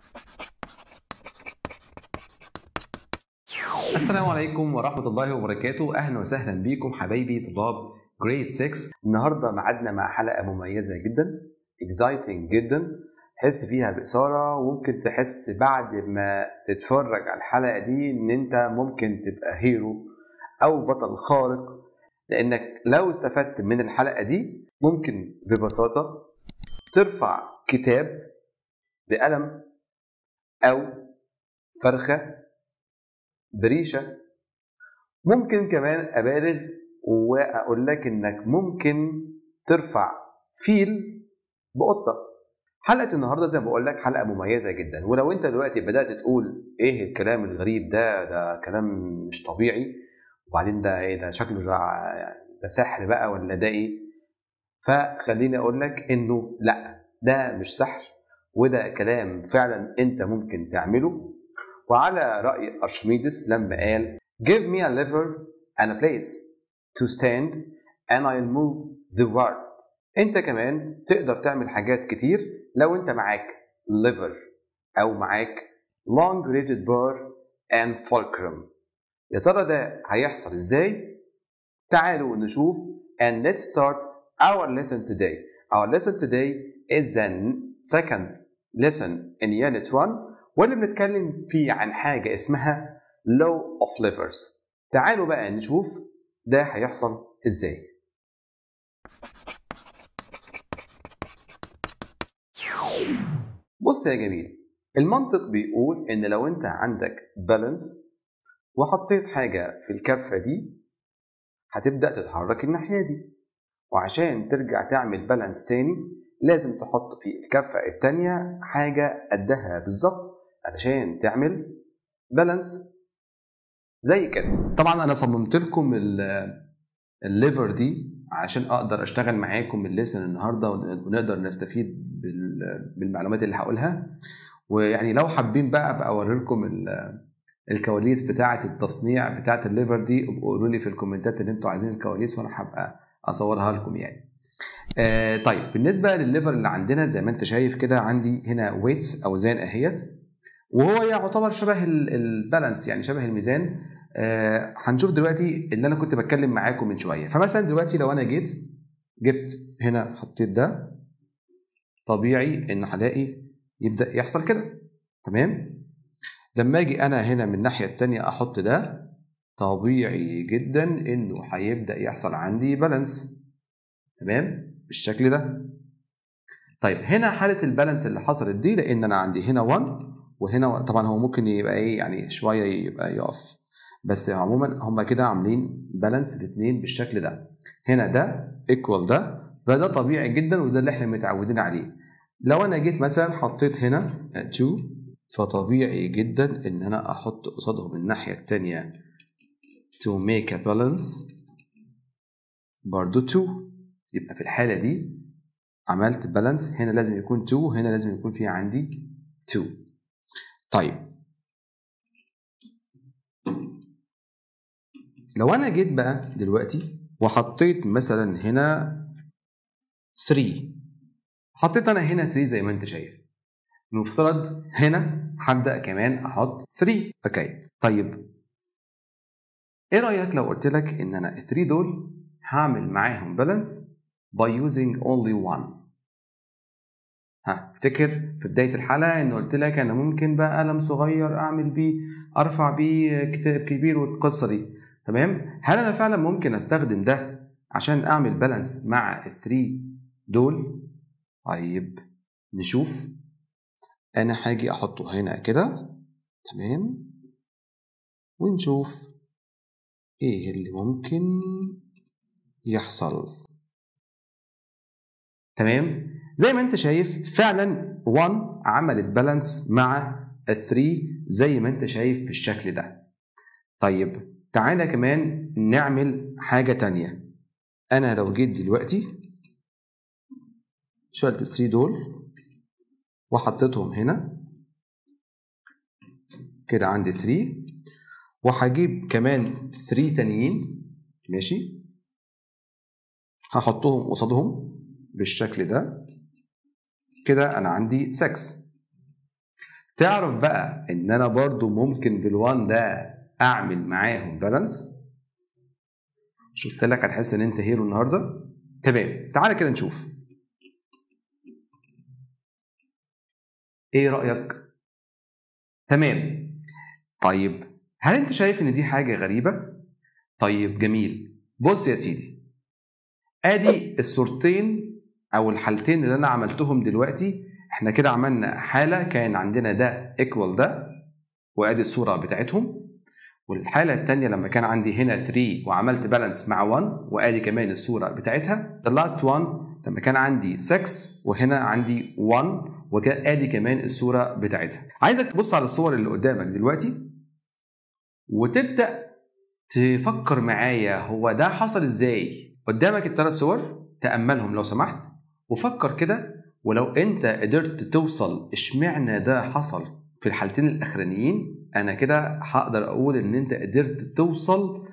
السلام عليكم ورحمة الله وبركاته أهلا وسهلا بكم حبايبي طلاب جريد 6 النهاردة معادنا مع حلقة مميزة جدا exciting جدا تحس فيها بإثارة وممكن تحس بعد ما تتفرج على الحلقة دي إن أنت ممكن تبقى هيرو أو بطل خارق لأنك لو استفدت من الحلقة دي ممكن ببساطة ترفع كتاب بقلم أو فرخة بريشة ممكن كمان أبالغ وأقول لك إنك ممكن ترفع فيل بقطة حلقة النهاردة زي ما بقول لك حلقة مميزة جدا ولو أنت دلوقتي بدأت تقول إيه الكلام الغريب ده ده كلام مش طبيعي وبعدين ده إيه ده شكله ده, ده سحر بقى ولا ده إيه فخليني أقول لك إنه لأ ده مش سحر وده كلام فعلا أنت ممكن تعمله وعلى رأي أرشميدس لما قال Give me a lever and a place to stand and I'll move the world انت كمان تقدر تعمل حاجات كتير لو انت معاك lever او معاك long rigid bar and fulcrum يا ترى ده هيحصل ازاي تعالوا نشوف and let's start our lesson today our lesson today is the second lesson in unit 1 واللي بنتكلم فيه عن حاجة اسمها law of levers تعالوا بقى نشوف ده هيحصل ازاي بص يا جميل المنطق بيقول ان لو انت عندك بالانس وحطيت حاجة في الكفة دي هتبدأ تتحرك الناحية دي وعشان ترجع تعمل بالانس تاني لازم تحط في الكفة التانية حاجة قدها بالظبط علشان تعمل بالانس زي كده طبعا انا صممت لكم الليفر دي عشان اقدر اشتغل معاكم الليسن النهارده ونقدر نستفيد بالمعلومات اللي هقولها ويعني لو حابين بقى ابقى اوريلكم الكواليس بتاعه التصنيع بتاعه الليفر دي ابقوا قولوا لي في الكومنتات ان انتوا عايزين الكواليس وانا هبقى اصورها لكم يعني آه طيب بالنسبه للليفر اللي عندنا زي ما انت شايف كده عندي هنا ويتس اوزان اهيت وهو يعتبر شبه البالانس يعني شبه الميزان آه هنشوف دلوقتي اللي انا كنت بتكلم معاكم من شويه فمثلا دلوقتي لو انا جيت جبت هنا حطيت ده طبيعي ان هلاقي يبدا يحصل كده تمام لما اجي انا هنا من الناحيه الثانيه احط ده طبيعي جدا انه هيبدا يحصل عندي بالانس تمام بالشكل ده طيب هنا حاله البالانس اللي حصلت دي لان انا عندي هنا 1 وهنا طبعا هو ممكن يبقى ايه يعني شويه يبقى يقف بس عموما هم كده عاملين بالانس الاثنين بالشكل ده هنا ده ايكوال ده فده طبيعي جدا وده اللي احنا متعودين عليه لو انا جيت مثلا حطيت هنا 2 فطبيعي جدا ان انا احط قصادهم الناحيه الثانيه to make a balance برضو 2 يبقى في الحاله دي عملت بالانس هنا لازم يكون 2 هنا لازم يكون في عندي 2 طيب لو انا جيت بقى دلوقتي وحطيت مثلا هنا 3 حطيت انا هنا 3 زي ما انت شايف المفترض هنا هبدا كمان احط 3 اوكي طيب ايه رايك لو قلت لك ان انا ال 3 دول هعمل معاهم بالانس by using only one ها افتكر في بدايه الحلقه ان قلت لك انا ممكن بقى قلم صغير اعمل بيه ارفع بيه كتاب كبير والقصه دي تمام هل انا فعلا ممكن استخدم ده عشان اعمل بالانس مع الثري دول طيب نشوف انا هاجي احطه هنا كده تمام ونشوف ايه اللي ممكن يحصل تمام زي ما انت شايف فعلا 1 عملت بالانس مع ال 3 زي ما انت شايف في الشكل ده طيب تعالى كمان نعمل حاجة تانية أنا لو جيت دلوقتي شلت 3 دول وحطيتهم هنا كده عندي 3 وهجيب كمان 3 تانيين ماشي هحطهم قصادهم بالشكل ده كده انا عندي 6 تعرف بقى ان انا برضو ممكن بالوان ده اعمل معاهم بالانس مش قلت لك هتحس ان انت هيرو النهارده تمام تعالى كده نشوف ايه رايك تمام طيب هل انت شايف ان دي حاجه غريبه طيب جميل بص يا سيدي ادي الصورتين او الحالتين اللي انا عملتهم دلوقتي احنا كده عملنا حاله كان عندنا ده ايكوال ده وادي الصوره بتاعتهم والحاله الثانيه لما كان عندي هنا 3 وعملت بالانس مع 1 وادي كمان الصوره بتاعتها the last one لما كان عندي 6 وهنا عندي 1 وكان ادي كمان الصوره بتاعتها عايزك تبص على الصور اللي قدامك دلوقتي وتبدا تفكر معايا هو ده حصل ازاي قدامك الثلاث صور تاملهم لو سمحت وفكر كده ولو انت قدرت توصل اشمعنى ده حصل في الحالتين الاخرانيين انا كده هقدر اقول ان انت قدرت توصل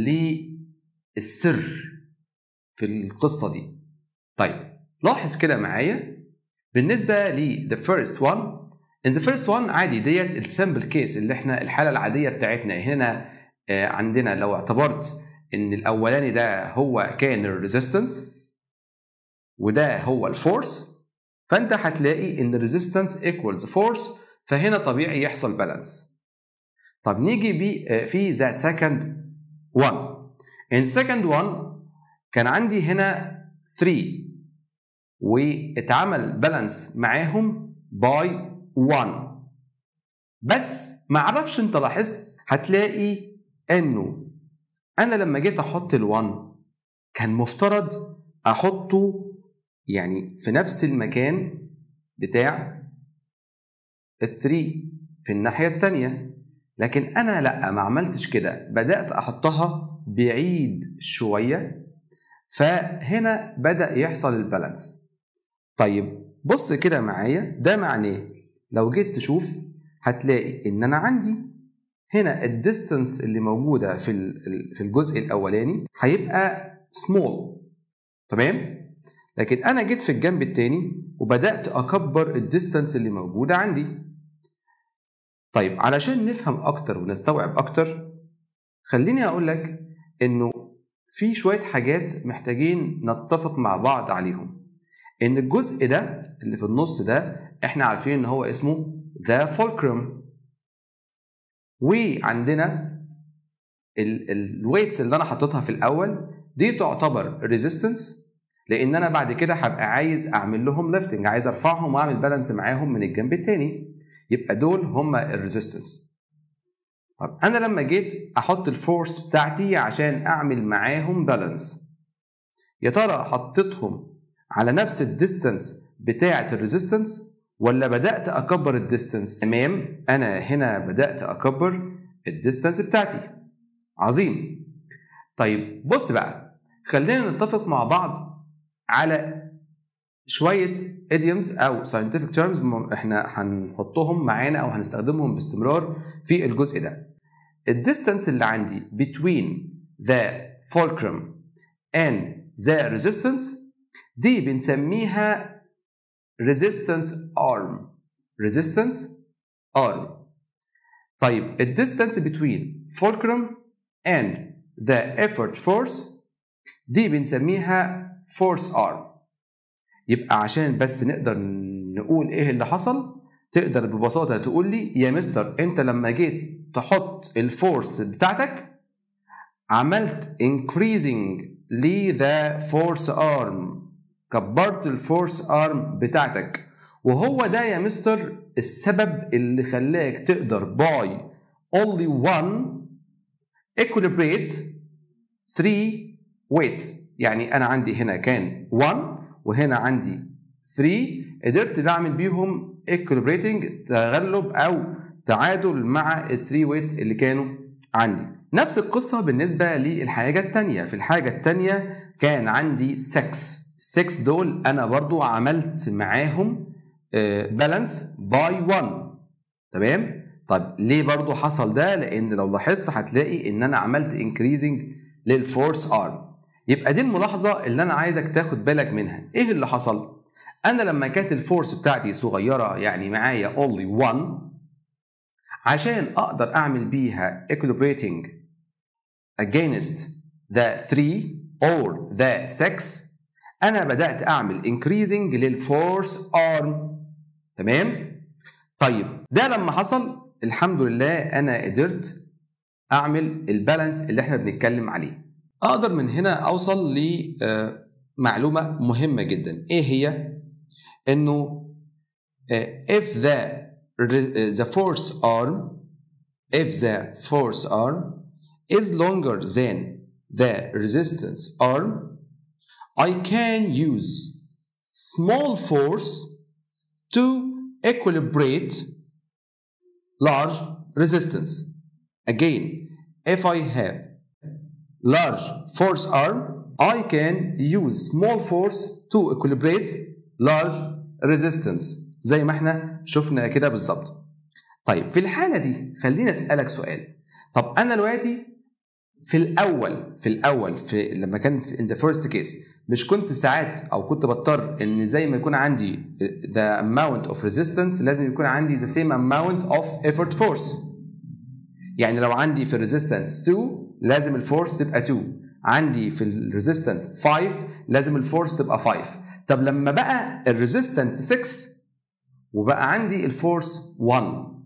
للسر في القصه دي طيب لاحظ كده معايا بالنسبه ل the first one in the first one عادي ديت السامبل كيس اللي احنا الحاله العاديه بتاعتنا هنا آه، عندنا لو اعتبرت ان الاولاني ده هو كان الريزيستنس وده هو الفورس فانت هتلاقي ان resistance equals force فهنا طبيعي يحصل بالانس طب نيجي بي آه، في ذا second one in second one كان عندي هنا 3 واتعمل بالانس معاهم باي 1 بس ما اعرفش انت لاحظت هتلاقي انه انا لما جيت احط ال1 كان مفترض احطه يعني في نفس المكان بتاع الثري في الناحية التانية لكن أنا لأ ما عملتش كده بدأت أحطها بعيد شوية فهنا بدأ يحصل البالانس طيب بص كده معايا ده معناه لو جيت تشوف هتلاقي إن أنا عندي هنا الديستنس اللي موجودة في ال- في الجزء الأولاني هيبقى سمول تمام لكن انا جيت في الجنب التاني وبدات اكبر الديستانس اللي موجوده عندي طيب علشان نفهم اكتر ونستوعب اكتر خليني اقول لك انه في شويه حاجات محتاجين نتفق مع بعض عليهم ان الجزء ده اللي في النص ده احنا عارفين ان هو اسمه ذا فولكرم وعندنا الويتس اللي انا حطيتها في الاول دي تعتبر ريزيستنس لان انا بعد كده هبقى عايز اعمل لهم ليفتنج عايز ارفعهم واعمل بالانس معاهم من الجنب التاني يبقى دول هم الريزيستنس طب انا لما جيت احط الفورس بتاعتي عشان اعمل معاهم بالانس يا ترى حطيتهم على نفس الديستانس بتاعه الريزيستنس ولا بدات اكبر الديستانس تمام انا هنا بدات اكبر الديستانس بتاعتي عظيم طيب بص بقى خلينا نتفق مع بعض على شويه idioms او scientific terms م- احنا هنحطهم معانا او هنستخدمهم باستمرار في الجزء ده الديستانس اللي عندي between the fulcrum and the resistance دي بنسميها resistance arm resistance arm طيب الديستانس between fulcrum and the effort force دي بنسميها force arm يبقى عشان بس نقدر نقول ايه اللي حصل تقدر ببساطه تقول لي يا مستر انت لما جيت تحط الفورس بتاعتك عملت increasing ل the force arm كبرت الفورس ارم بتاعتك وهو ده يا مستر السبب اللي خلاك تقدر باي only one equilibrate 3 weights يعني انا عندي هنا كان 1 وهنا عندي 3 قدرت بعمل بيهم equilibrating تغلب او تعادل مع ال 3 weights اللي كانوا عندي نفس القصة بالنسبة للحاجة التانية في الحاجة التانية كان عندي 6 6 دول انا برضو عملت معاهم بالانس باي 1 تمام طب ليه برضو حصل ده لان لو لاحظت هتلاقي ان انا عملت increasing للفورس ارم يبقى دي الملاحظه اللي انا عايزك تاخد بالك منها ايه اللي حصل انا لما كانت الفورس بتاعتي صغيره يعني معايا only 1 عشان اقدر اعمل بيها equilibrating against the 3 or the 6 انا بدات اعمل increasing للفورس arm تمام طيب ده لما حصل الحمد لله انا قدرت اعمل البالانس اللي احنا بنتكلم عليه اقدر من هنا اوصل لمعلومه مهمه جدا ايه هي انه if the the force arm if the force arm is longer than the resistance arm I can use small force to equilibrate large resistance again if I have large force arm I can use small force to equilibrate large resistance زي ما احنا شفنا كده بالظبط طيب في الحالة دي خليني أسألك سؤال طب أنا دلوقتي في الأول في الأول في لما كان في in the first case مش كنت ساعات أو كنت بضطر إن زي ما يكون عندي the amount of resistance لازم يكون عندي the same amount of effort force يعني لو عندي في الريزيستنس 2 لازم الفورس تبقى 2 عندي في الريزيستنس 5 لازم الفورس تبقى 5 طب لما بقى الريزيستنت 6 وبقى عندي الفورس 1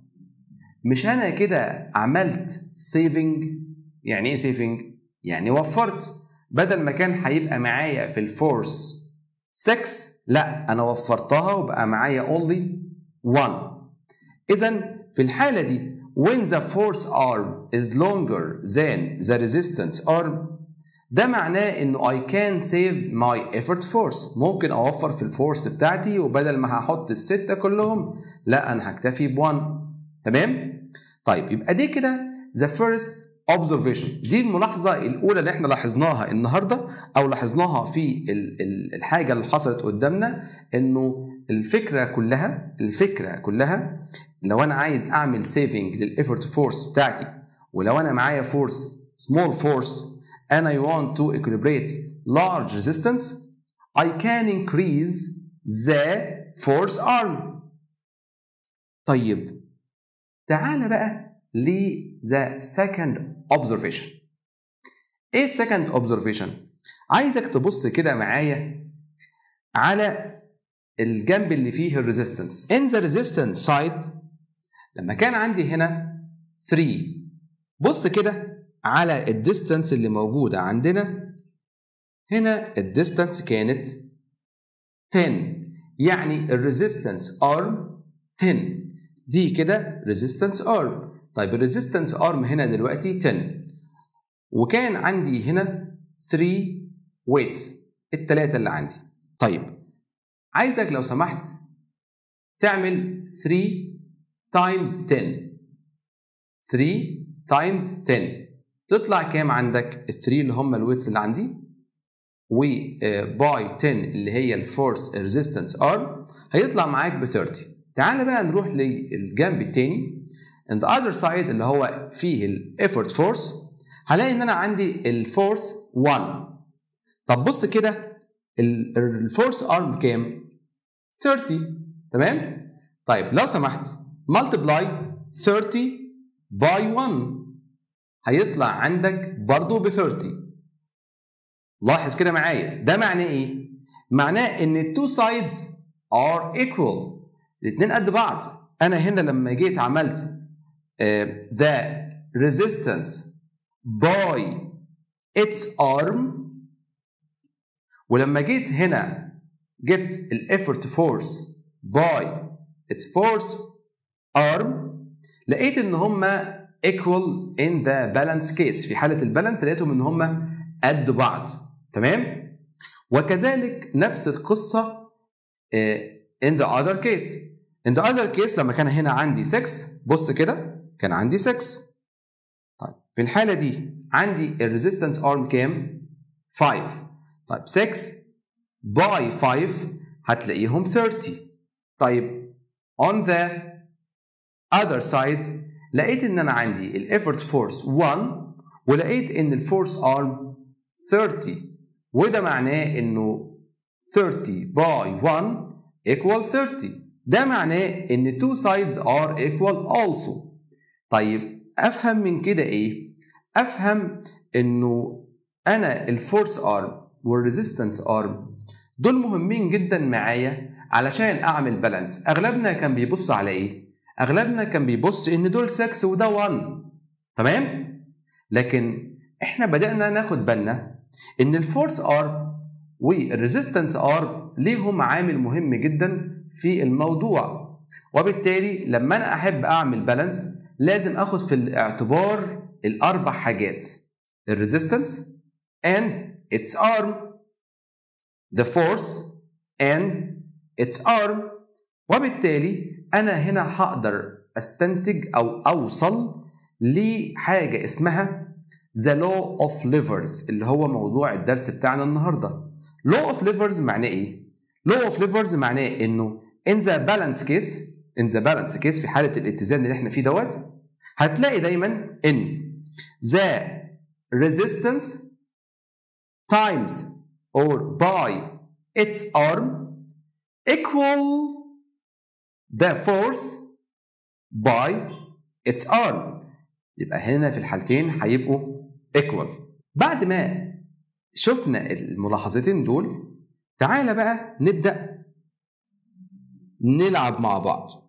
مش انا كده عملت سيفنج يعني ايه سيفنج يعني وفرت بدل ما كان هيبقى معايا في الفورس 6 لا انا وفرتها وبقى معايا only 1 اذا في الحاله دي when the force arm is longer than the resistance arm ده معناه انه I can save my effort force ممكن اوفر في الفورس بتاعتي وبدل ما هحط الستة كلهم لا انا هكتفي ب1 تمام طيب يبقى دي كده the first observation دي الملاحظة الأولى اللي احنا لاحظناها النهاردة أو لاحظناها في ال ال الحاجة اللي حصلت قدامنا إنه الفكرة كلها الفكرة كلها لو أنا عايز أعمل سيفنج للإيفورت فورس بتاعتي ولو أنا معايا فورس small force and I want to equilibrate large resistance, I can increase the force arm. طيب تعال بقى ل the second observation. ايه second observation؟ عايزك تبص كده معايا على الجنب اللي فيه الريزيستنس. In the resistance side لما كان عندي هنا 3 بص كده على الديستانس اللي موجودة عندنا هنا الديستانس كانت 10 يعني الريزيستنس ارم 10 دي كده ريزيستنس ارم طيب الريزيستنس ارم هنا دلوقتي 10 وكان عندي هنا 3 ويتس التلاتة اللي عندي طيب عايزك لو سمحت تعمل 3 تايمز 10 3 تايمز 10 تطلع كام عندك ال 3 اللي هم الويتس اللي عندي وباي 10 اللي هي الفورس ريزيستنس ارم هيطلع معاك ب 30 تعال بقى نروح للجنب التاني and the other side اللي هو فيه الافورت فورس هلاقي ان انا عندي الفورس 1 طب بص كده الفورس ارم كام 30 تمام طيب لو سمحت multiply 30 by 1 هيطلع عندك برضو ب 30 لاحظ كده معايا ده معناه ايه معناه ان التو سايدز ار ايكوال الاثنين قد بعض انا هنا لما جيت عملت ذا ريزيستنس باي its arm ولما جيت هنا جبت الافورت فورس باي its force arm لقيت ان هما equal in the balance case في حالة البالانس لقيتهم ان هما قد بعض تمام وكذلك نفس القصة in the other case in the other case لما كان هنا عندي 6 بص كده كان عندي 6 طيب في الحالة دي عندي الريزيستنس ارم كام 5 طيب 6 باي 5 هتلاقيهم 30 طيب on the other side لقيت ان انا عندي الافورت فورس 1 ولقيت ان الفورس ارم 30 وده معناه انه 30 باي 1 equal 30 ده معناه ان two sides are equal also طيب افهم من كده ايه افهم انه انا الفورس ارم والريزيستنس ارم دول مهمين جدا معايا علشان اعمل بالانس اغلبنا كان بيبص على ايه اغلبنا كان بيبص ان دول 6 وده 1 تمام لكن احنا بدانا ناخد بالنا ان الفورس ارم والريزيستنس ارم ليهم عامل مهم جدا في الموضوع وبالتالي لما انا احب اعمل بالانس لازم اخد في الاعتبار الاربع حاجات الريزيستنس and its arm the force and its arm وبالتالي انا هنا هقدر استنتج او اوصل لحاجه اسمها the law of levers اللي هو موضوع الدرس بتاعنا النهارده law of levers معناه ايه law of levers معناه انه in the balance case in the balance case في حاله الاتزان اللي احنا فيه دوت هتلاقي دايما ان the resistance times or by its arm equal the force by its arm يبقى هنا في الحالتين هيبقوا equal بعد ما شفنا الملاحظتين دول تعالى بقى نبدأ نلعب مع بعض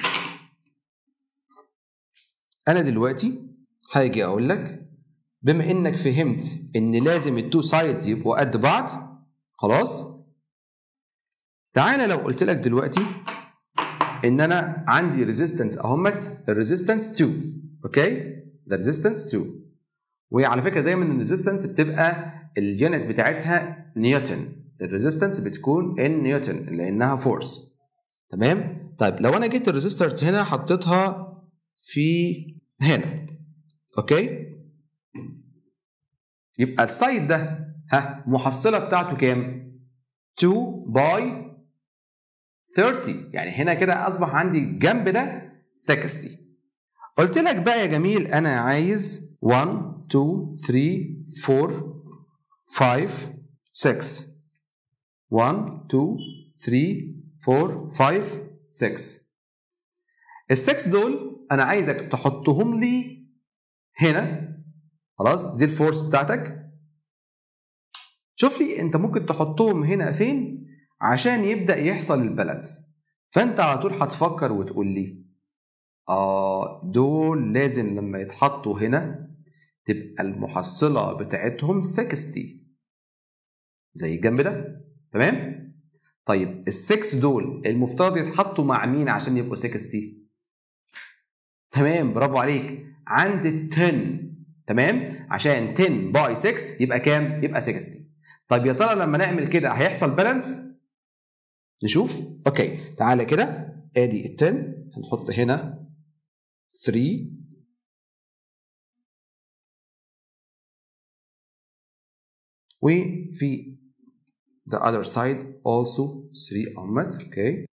أنا دلوقتي هاجي أقول لك بما إنك فهمت إن لازم التو سايدز يبقوا قد بعض خلاص تعالى لو قلت لك دلوقتي ان انا عندي ريزيستنس اهمت الريزيستنس 2 اوكي ده ريزيستنس 2 وعلى فكره دايما الريزيستنس بتبقى اليونت بتاعتها نيوتن الريزيستنس بتكون ان نيوتن لانها فورس تمام طيب لو انا جيت الريزيسترز هنا حطيتها في هنا اوكي يبقى السايد ده ها محصله بتاعته كام 2 باي 30 يعني هنا كده اصبح عندي الجنب ده 60 قلت لك بقى يا جميل انا عايز 1 2 3 4 5 6 1 2 3 4 5 6 ال6 دول انا عايزك تحطهم لي هنا خلاص دي الفورس بتاعتك شوف لي انت ممكن تحطهم هنا فين عشان يبدا يحصل البالانس فانت على طول هتفكر وتقول لي اه دول لازم لما يتحطوا هنا تبقى المحصله بتاعتهم 60 زي الجنب ده تمام طيب ال6 دول المفترض يتحطوا مع مين عشان يبقوا 60 تمام برافو عليك عند ال 10 تمام عشان 10 باي 6 يبقى كام يبقى 60 طيب يا ترى لما نعمل كده هيحصل بالانس نشوف اوكي تعالى كده ادي ال 10 هنحط هنا 3 وفي the other side also 3 اهمت اوكي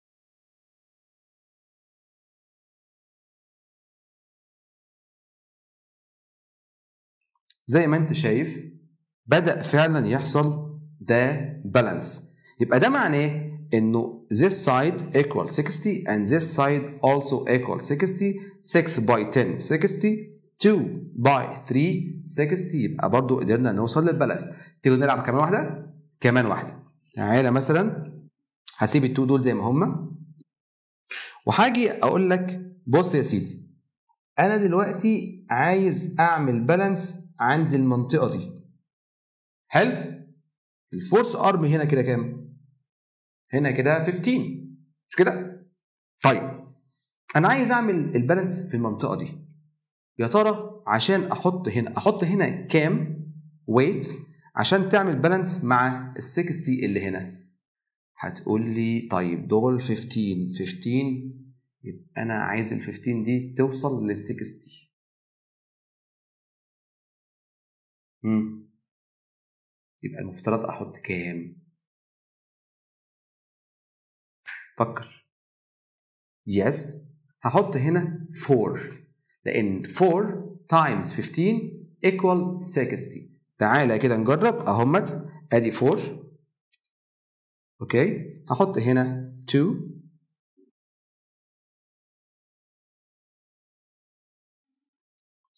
زي ما انت شايف بدأ فعلا يحصل ده بالانس يبقى ده معناه انه this side equal 60 and this side also equal 60 6 by 10 60 2 by 3 60 يبقى برضو قدرنا نوصل للبالانس تيجي نلعب كمان واحده كمان واحده تعالى مثلا هسيب التو دول زي ما هما وهاجي اقول لك بص يا سيدي انا دلوقتي عايز اعمل بالانس عند المنطقه دي حلو الفورس ارم هنا كده كام هنا كده 15 مش كده طيب انا عايز اعمل البالانس في المنطقه دي يا ترى عشان احط هنا احط هنا كام ويت عشان تعمل بالانس مع ال 60 اللي هنا هتقول لي طيب دول 15 15 يبقى انا عايز ال 15 دي توصل لل 60 امم يبقى المفترض احط كام فكر يس هحط هنا 4 لان 4 تايمز 15 equal 60 تعالى كده نجرب اهمت ادي 4 اوكي هحط هنا 2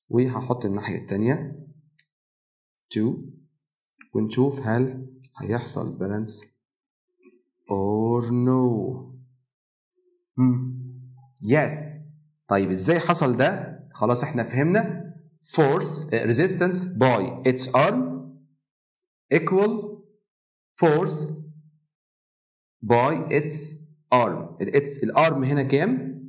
وهحط الناحية التانية 2 ونشوف هل هيحصل بالانس or no يس طيب ازاي حصل ده خلاص احنا فهمنا force uh, resistance by its arm equal force by its arm الارم هنا كام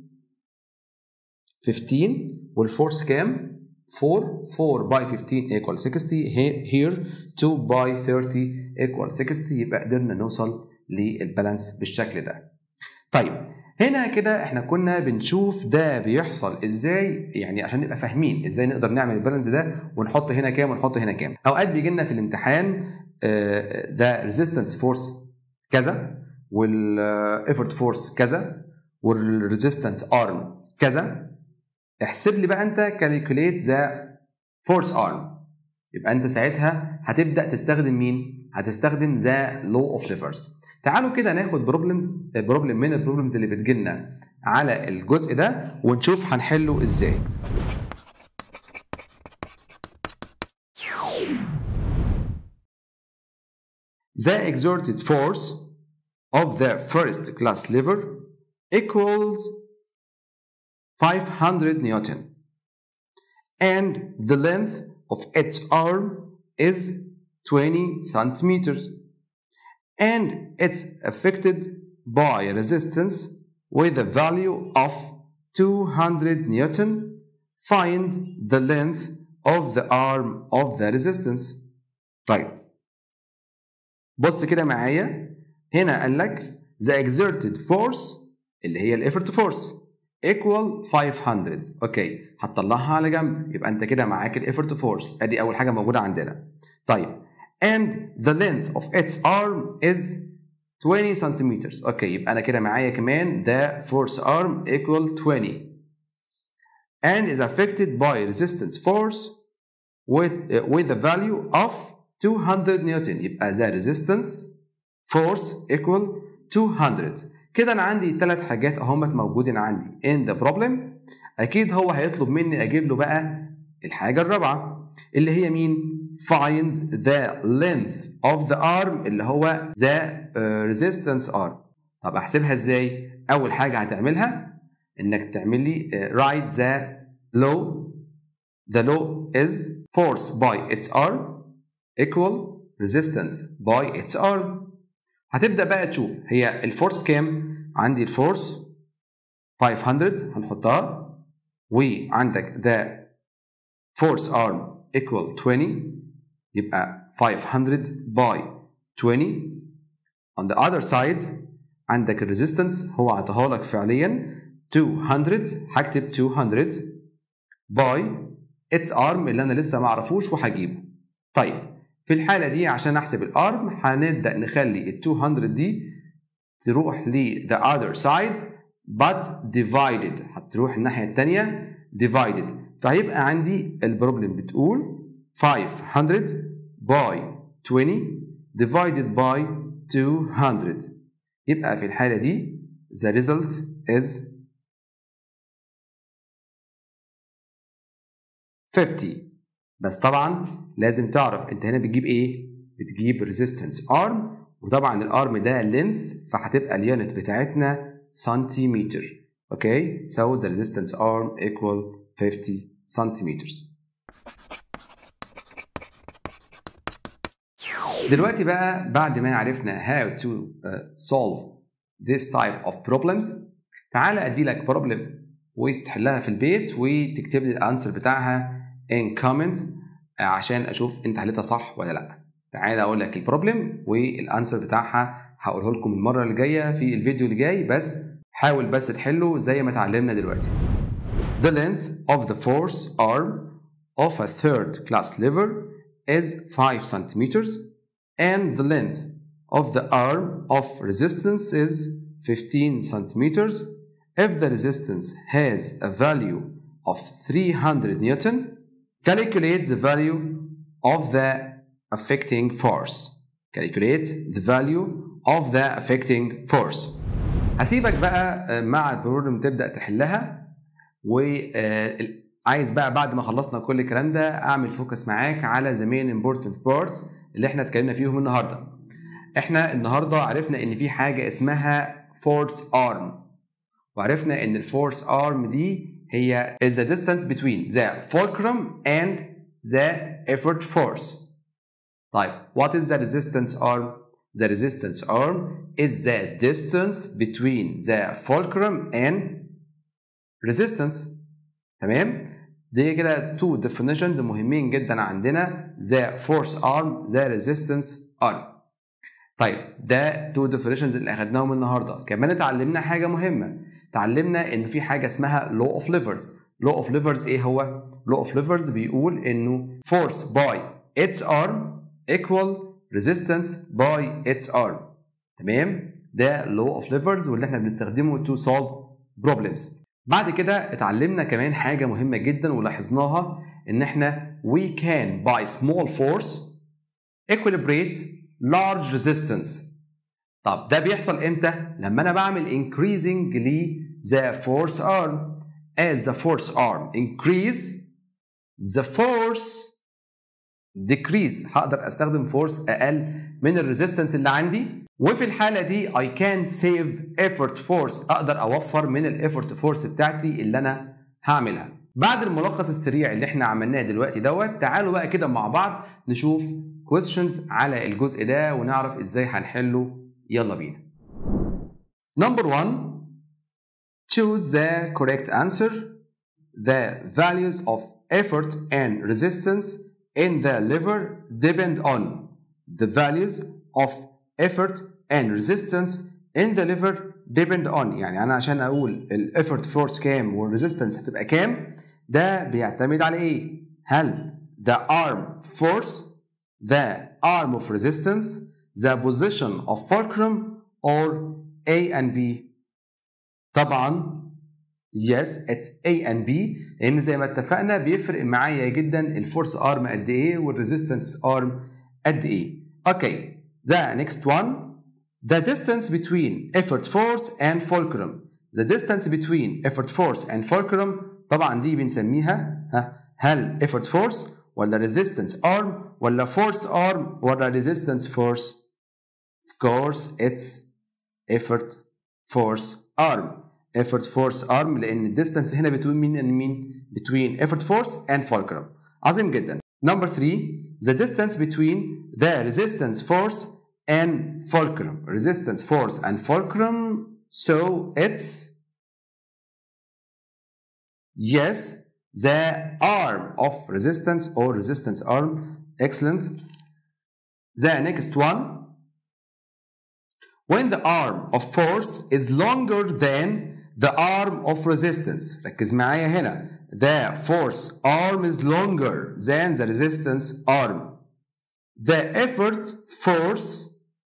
15 والفورس كام 4 4 by 15 equal 60 here 2 by 30 equal 60 يبقى قدرنا نوصل للبالانس بالشكل ده طيب هنا كده احنا كنا بنشوف ده بيحصل ازاي يعني عشان نبقى فاهمين ازاي نقدر نعمل البالانس ده ونحط هنا كام ونحط هنا كام اوقات بيجي لنا في الامتحان ده ريزيستنس فورس كذا والايفورت فورس كذا والريزيستنس ارم كذا احسب لي بقى انت كالكوليت ذا فورس ارم يبقى انت ساعتها هتبدا تستخدم مين هتستخدم ذا لو اوف ليفرز تعالوا كده ناخد بروبلمز بروبلم من البروبلمز اللي بتجيلنا على الجزء ده ونشوف هنحله ازاي The exerted force of the first class lever equals 500 Newton and the length of its arm is 20 centimeters and it's affected by a resistance with a value of 200 Newton find the length of the arm of the resistance طيب بص كده معايا هنا قال لك the exerted force اللي هي الافورت فورس equal 500 اوكي هتطلعها على جنب يبقى انت كده معاك الافورت فورس ادي اول حاجه موجوده عندنا طيب and the length of its arm is 20 centimeters اوكي يبقى انا كده معايا كمان the force arm equal 20 and is affected by resistance force with uh, with a value of 200 نيوتن يبقى the resistance force equal 200 كده انا عندي ثلاث حاجات اهمت موجودين عندي in the problem اكيد هو هيطلب مني اجيب له بقى الحاجه الرابعه اللي هي مين find the length of the arm اللي هو the uh, resistance arm طب احسبها ازاي اول حاجه هتعملها انك تعمل لي uh, write the law the law is force by its arm equal resistance by its arm هتبدا بقى تشوف هي الفورس بكام عندي الفورس 500 هنحطها وعندك the force arm equal 20 يبقى 500 by 20 on the other side عندك الريزيستنس هو عطاها لك فعليا 200 هكتب 200 by its arm اللي انا لسه ما اعرفوش وهجيبه طيب في الحاله دي عشان احسب الارم هنبدا نخلي ال 200 دي تروح ل the other side but divided هتروح الناحيه الثانيه divided فهيبقى عندي البروبلم بتقول 500 by 20 divided by 200 يبقى في الحالة دي the result is 50 بس طبعا لازم تعرف انت هنا بتجيب ايه؟ بتجيب resistance arm وطبعا الارم ده length فهتبقى اليونت بتاعتنا سنتيمتر اوكي so the resistance arm equal 50 centimeters دلوقتي بقى بعد ما عرفنا how to uh, solve this type of problems تعالى ادي لك problem وتحلها في البيت وتكتب لي الانسر بتاعها in comment عشان اشوف انت حلتها صح ولا لا تعالى اقول لك البروبلم والانسر بتاعها هقوله لكم المره اللي جايه في الفيديو اللي جاي بس حاول بس تحله زي ما اتعلمنا دلوقتي The length of the force arm of a third class lever is 5 centimeters and the length of the arm of resistance is 15 centimeters. If the resistance has a value of 300 Newton, calculate the value of the affecting force. Calculate the value of the affecting force. هسيبك بقى مع البروبلم تبدأ تحلها و عايز بقى بعد ما خلصنا كل الكلام ده اعمل فوكس معاك على the main important parts اللي احنا اتكلمنا فيهم النهارده احنا النهارده عرفنا ان في حاجه اسمها force arm وعرفنا ان الفورس arm دي هي is the distance between the fulcrum and the effort force طيب what is the resistance arm the resistance arm is the distance between the fulcrum and resistance تمام دي كده two definitions مهمين جدا عندنا the force arm the resistance arm طيب ده two definitions اللي اخدناهم النهارده كمان اتعلمنا حاجه مهمه اتعلمنا ان في حاجه اسمها law of levers law of levers ايه هو law of levers بيقول انه force by its arm equal resistance by its arm تمام ده law of levers واللي احنا بنستخدمه to solve problems بعد كده اتعلمنا كمان حاجة مهمة جدا ولاحظناها ان احنا we can by small force equilibrate large resistance طب ده بيحصل امتى؟ لما انا بعمل increasing ل the force arm as the force arm increase the force decrease هقدر استخدم force اقل من الريزيستنس اللي عندي وفي الحالة دي I can save effort force أقدر أوفر من الإفورت فورس بتاعتي اللي أنا هعملها بعد الملخص السريع اللي احنا عملناه دلوقتي دوت تعالوا بقى كده مع بعض نشوف questions على الجزء ده ونعرف ازاي هنحله يلا بينا Number one choose the correct answer the values of effort and resistance in the lever depend on the values of effort and resistance in the lever depend on يعني انا عشان اقول الافورت فورس كام والريزيستنس هتبقى كام ده بيعتمد على ايه هل the arm force the arm of resistance the position of fulcrum or A and B طبعا yes it's A and B لان زي ما اتفقنا بيفرق معايا جدا الفورس ارم قد ايه والريزيستنس ارم قد ايه اوكي The next one, the distance between effort force and fulcrum. The distance between effort force and fulcrum طبعا دي بنسميها ها هل effort force ولا resistance arm ولا force arm ولا resistance force؟ Of course it's effort force arm. effort force arm لأن الديستانس هنا بتقول مين and مين؟ between effort force and fulcrum. عظيم جدا. Number three, the distance between the resistance force and fulcrum. Resistance force and fulcrum. So it's yes, the arm of resistance or resistance arm. Excellent. The next one. When the arm of force is longer than the arm of resistance. ركز معايا هنا. The force arm is longer than the resistance arm. The effort force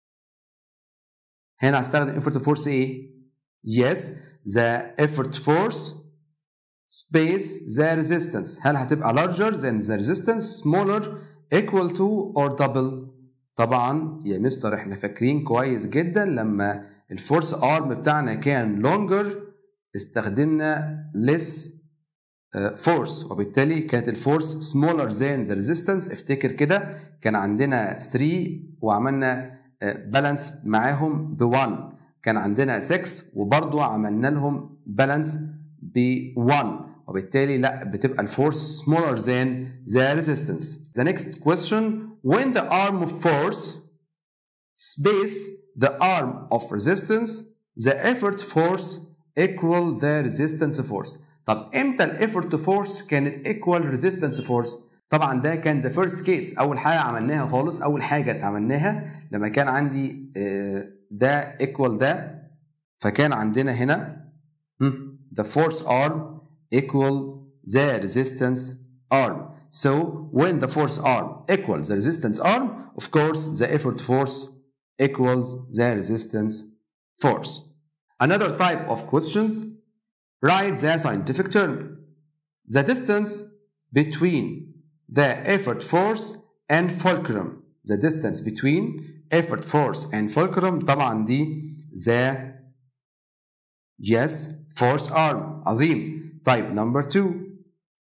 هنا هستخدم effort force ايه؟ Yes, the effort force space the resistance. هل هتبقى larger than the resistance, smaller, equal to or double؟ طبعا يا مستر احنا فاكرين كويس جدا لما الفورس ارم بتاعنا كان longer استخدمنا less فورس وبالتالي كانت الفورس smaller than the resistance افتكر كده كان عندنا 3 وعملنا بالانس معاهم ب 1 كان عندنا 6 وبرضه عملنا لهم بالانس ب 1 وبالتالي لا بتبقى الفورس smaller than the resistance. The next question when the arm of force space the arm of resistance the effort force equal the resistance force. طب امتى الافورت فورس كانت equal resistance force؟ طبعا ده كان ذا فيرست كيس اول حاجه عملناها خالص اول حاجه عملناها لما كان عندي ده equal ده فكان عندنا هنا the force arm equal the resistance arm so when the force arm equals the resistance arm of course the effort force equals the resistance force another type of questions write the scientific term the distance between the effort force and fulcrum the distance between effort force and fulcrum طبعا دي the yes force arm عظيم طيب number two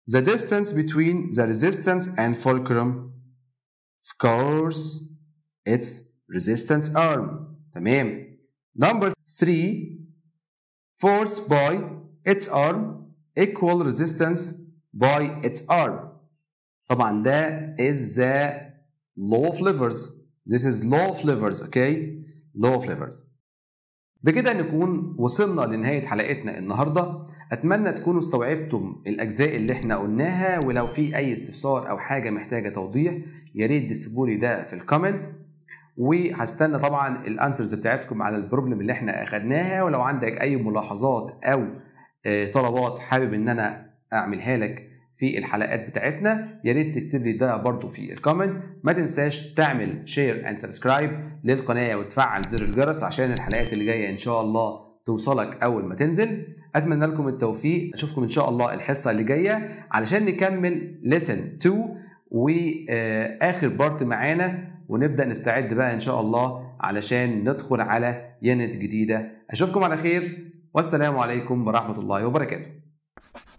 the distance between the resistance and fulcrum of course it's resistance arm تمام number 3 force by its arm equal resistance by its arm طبعا ده is the law of levers this is law of levers okay law of levers بكده نكون وصلنا لنهاية حلقتنا النهاردة أتمنى تكونوا استوعبتم الأجزاء اللي احنا قلناها ولو في أي استفسار أو حاجة محتاجة توضيح يا ريت تسيبوا لي ده في الكومنت وهستنى طبعا الانسرز بتاعتكم على البروبلم اللي احنا اخدناها ولو عندك اي ملاحظات او طلبات حابب ان انا اعملها لك في الحلقات بتاعتنا يا ريت تكتب لي ده برضو في الكومنت ما تنساش تعمل شير اند سبسكرايب للقناه وتفعل زر الجرس عشان الحلقات اللي جايه ان شاء الله توصلك اول ما تنزل اتمنى لكم التوفيق اشوفكم ان شاء الله الحصه اللي جايه علشان نكمل ليسن 2 واخر بارت معانا ونبدا نستعد بقى ان شاء الله علشان ندخل على يونت جديده اشوفكم على خير والسلام عليكم ورحمه الله وبركاته